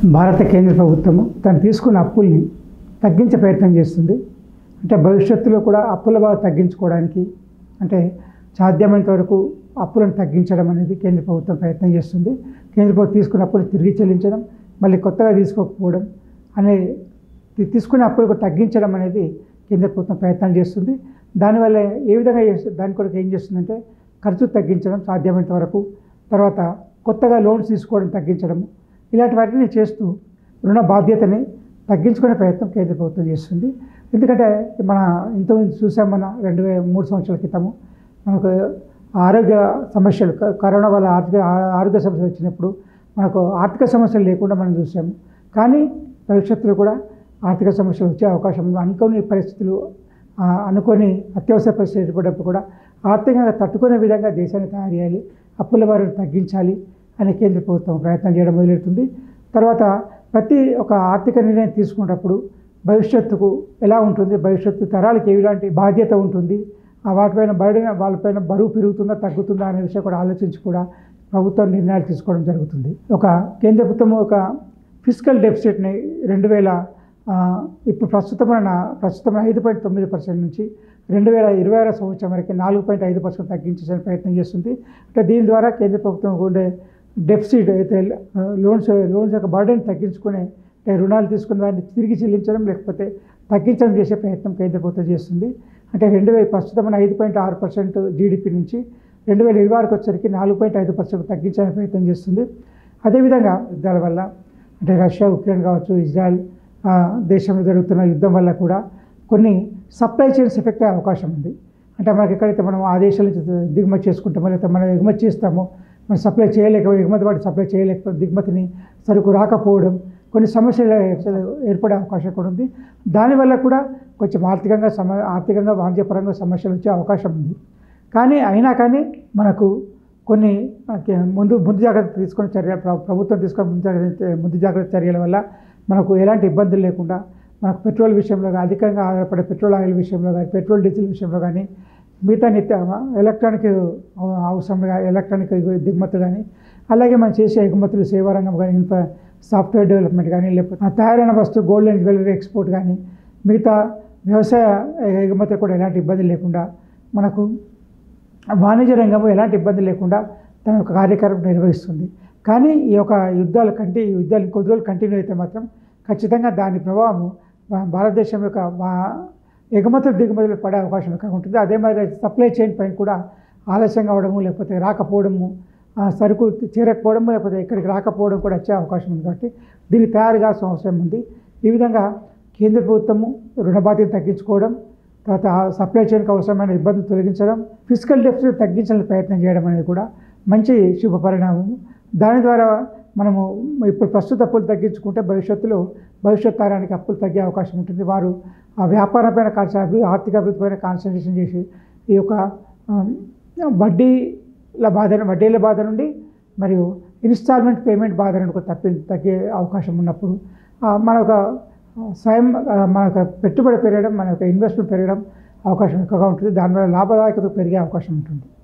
భారత కేంద్ర ప్రభుత్వము తను తీసుకున్న అప్పుల్ని తగ్గించే ప్రయత్నం చేస్తుంది అంటే భవిష్యత్తులో కూడా అప్పుల బాగా తగ్గించుకోవడానికి అంటే సాధ్యమైనంత వరకు అప్పులను తగ్గించడం అనేది కేంద్ర ప్రభుత్వం ప్రయత్నం చేస్తుంది కేంద్ర ప్రభుత్వం తీసుకున్న అప్పులు తిరిగి చెల్లించడం మళ్ళీ కొత్తగా తీసుకోకపోవడం అనే తీ- తీసుకునే అప్పులకు తగ్గించడం అనేది కేంద్ర ప్రభుత్వం ప్రయత్నం చేస్తుంది దానివల్ల ఏ విధంగా చేస్తుంది దాని కొరకు ఏం చేస్తుందంటే ఖర్చు తగ్గించడం సాధ్యమైనంత వరకు తర్వాత కొత్తగా లోన్స్ తీసుకోవడం తగ్గించడం ఇలాంటి వాటిని చేస్తూ రుణ బాధ్యతని తగ్గించుకునే ప్రయత్నం కేంద్ర ప్రభుత్వం చేస్తుంది ఎందుకంటే మన ఇంతకుముందు చూసాం మన రెండు వేల మూడు సంవత్సరాల క్రితము మనకు ఆరోగ్య సమస్యలు క- కరోనా వల్ల ఆర్థిక ఆ- ఆరోగ్య సమస్యలు వచ్చినప్పుడు మనకు ఆర్థిక సమస్యలు లేకుండా మనం చూసాము కానీ భవిష్యత్తులో కూడా ఆర్థిక సమస్యలు వచ్చే అవకాశం ఉంది అనుకోని పరిస్థితులు ఆ, అనుకోని అత్యవసర పరిస్థితులు ఏర్పడినప్పుడు కూడా ఆర్థికంగా తట్టుకునే విధంగా దేశాన్ని తయారు చేయాలి అప్పుల బారిన తగ్గించాలి అని కేంద్ర ప్రభుత్వం ప్రయత్నం చేయడం మొదలెడుతుంది తర్వాత ప్రతి ఒక ఆర్థిక నిర్ణయం తీసుకున్నప్పుడు భవిష్యత్తుకు ఎలా ఉంటుంది భవిష్యత్తు తరాలకి ఎలాంటి బాధ్యత ఉంటుంది ఆ వాటిపైన బర్డెన్ వాళ్ళపైన బరువు పెరుగుతుందా తగ్గుతుందా అనే విషయం కూడా ఆలోచించి కూడా ప్రభుత్వం నిర్ణయాలు తీసుకోవడం జరుగుతుంది ఒక కేంద్ర ప్రభుత్వం ఒక ఫిజికల్ డెఫిసిట్ని రెండు వేల ఆ, ఇప్పుడు ప్రస్తుతం ఉన్న ప్రస్తుతం ఐదు పాయింట్ తొమ్మిది పర్సెంట్ నుంచి రెండు వేల ఇరవై ఆరో సంవత్సరం వరకు నాలుగు పాయింట్ ఐదు పర్సెంట్ తగ్గించడానికి ప్రయత్నం చేస్తుంది అంటే దీని ద్వారా కేంద్ర ప్రభుత్వం ఉండే డెఫిసిట్ అయితే లోన్స్ లోన్స్ యొక్క బర్డెన్ తగ్గించుకునే అంటే రుణాలు తీసుకున్న దాన్ని తిరిగి చెల్లించడం లేకపోతే తగ్గించడం చేసే ప్రయత్నం కేంద్ర ప్రభుత్వం చేస్తుంది అంటే రెండు వేల ప్రస్తుతం మన ఐదు పాయింట్ ఆరు పర్సెంట్ జీడిపి నుంచి రెండు వేల ఇరవై ఆరుకి వచ్చేసరికి నాలుగు పాయింట్ ఐదు పర్సెంట్ తగ్గించడానికి ప్రయత్నం చేస్తుంది అదేవిధంగా యుద్ధాల వల్ల అంటే రష్యా ఉక్రెయిన్ కావచ్చు ఇజ్రాయెల్ ఆ, దేశంలో జరుగుతున్న యుద్ధం వల్ల కూడా కొన్ని సప్లై చైన్స్ ఎఫెక్ట్ అయ్యే అవకాశం ఉంది అంటే మనకి ఎక్కడైతే మనం ఆ దేశాల నుంచి దిగుమతి చేసుకుంటామో లేకపోతే మనం ఎగుమతి చేస్తామో మనం సప్లై చేయలేక ఎగుమతి వాటి సప్లై చేయలేక దిగుమతిని సరుకు రాకపోవడం కొన్ని సమస్యలు ఏర్పడే అవకాశం కూడా ఉంది దానివల్ల కూడా కొంచెం ఆర్థికంగా సమ ఆర్థికంగా వాణిజ్యపరంగా సమస్యలు వచ్చే అవకాశం ఉంది కానీ అయినా కానీ మనకు కొన్ని మనకి ముందు ముందు జాగ్రత్త తీసుకునే చర్య ప్ర- ప్రభుత్వం తీసుకున్న ముందు జాగ్రత్త ముందు జాగ్రత్త చర్యల వల్ల మనకు ఎలాంటి ఇబ్బందులు లేకుండా మనకు పెట్రోల్ విషయంలో కానీ అధికంగా ఆధారపడే పెట్రోల్ ఆయిల్ విషయంలో కానీ పెట్రోల్ డీజిల్ విషయంలో కానీ మిగతా నిత్య ఎలక్ట్రానిక్ అవసరం కానీ ఎలక్ట్రానిక్ దిగుమతులు కానీ అలాగే మనం చేసే ఎగుమతులు సేవా రంగం కానీ ఇన్ఫ్రా సాఫ్ట్వేర్ డెవలప్మెంట్ కానీ లేకపోతే ఆ తయారైన వస్తువు గోల్డ్ అండ్ జ్యువెలరీ ఎక్స్పోర్ట్ కానీ మిగతా వ్యవసాయ ఎగుమతి కూడా ఎలాంటి ఇబ్బంది లేకుండా మనకు వాణిజ్య రంగము ఎలాంటి ఇబ్బంది లేకుండా తన యొక్క కార్యక్రమం నిర్వహిస్తుంది కానీ ఈ యొక్క యుద్ధాలు కంటి ఈ యుద్ధాలు ఇంకొద్ది రోజులు కంటిన్యూ అయితే మాత్రం ఖచ్చితంగా దాని ప్రభావం భా- భారతదేశం యొక్క వా- ఎగుమతులు దిగుమతులు పడే అవకాశం ఎక్కువగా ఉంటుంది అదే మాదిరి సప్లై చైన్ పైన కూడా ఆలస్యంగా అవడము లేకపోతే రాకపోవడము ఆ సరుకు చేరకపోవడము లేకపోతే ఇక్కడికి రాకపోవడం కూడా వచ్చే అవకాశం ఉంది కాబట్టి దీనికి తయారు కావాల్సిన అవసరం ఉంది ఈ విధంగా కేంద్ర ప్రభుత్వము రుణ బాధ్యత తగ్గించుకోవడం తర్వాత ఆ సప్లై చైన్కి అవసరమైన ఇబ్బందులు తొలగించడం ఫిజికల్ డెఫిసిట్ తగ్గించడానికి ప్రయత్నం చేయడం అనేది కూడా మంచి శుభ పరిణామము దాని ద్వారా మనము ఇప్పుడు ప్రస్తుత అప్పులు తగ్గించుకుంటే భవిష్యత్తులో భవిష్యత్ తరానికి అప్పులు తగ్గే అవకాశం ఉంటుంది వారు ఆ వ్యాపారం పైన కాన్సన్ అభివృద్ధి ఆర్థిక అభివృద్ధి పైన కాన్సన్ట్రేషన్ చేసి ఈ యొక్క ఆమ్, వడ్డీల బాధ వడ్డీల బాధ నుండి మరియు ఇన్స్టాల్మెంట్ పేమెంట్ బాధ నుండి కూడా తప్పి తగ్గే అవకాశం ఉన్నప్పుడు ఆ, మన యొక్క స్వయం ఆ, మన యొక్క పెట్టుబడి పెరగడం మన యొక్క ఇన్వెస్ట్మెంట్ పెరగడం అవకాశం ఎక్కువగా ఉంటుంది దానివల్ల లాభదాయకత పెరిగే అవకాశం ఉంటుంది